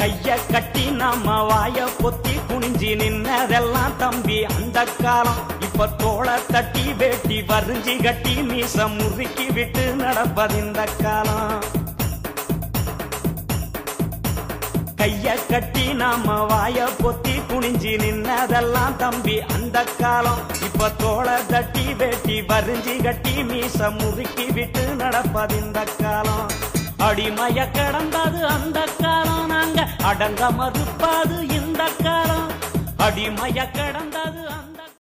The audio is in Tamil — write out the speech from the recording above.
கைய கட்டி நாம வாய பொத்தி குனிஞ்சி நின்னதெல்லாம் தம்பி அந்த காலம் இப்ப தோள தட்டி வேட்டி வரிஞ்சி கட்டி மீச முறுக்கி விட்டு நடப்பதிந்த காலம் கைய கட்டி நாம வாய பொத்தி குனிஞ்சி நின்னதெல்லாம் தம்பி அந்த காலம் இப்ப தோள தட்டி வேட்டி வரிஞ்சி கட்டி மீச முறுக்கி விட்டு நடப்பதிந்த காலம் அடிமைய கடந்தது அந்த காலம் நாங்க அடங்க மறுப்பாது இந்த காலம் அடிமைய கடந்தது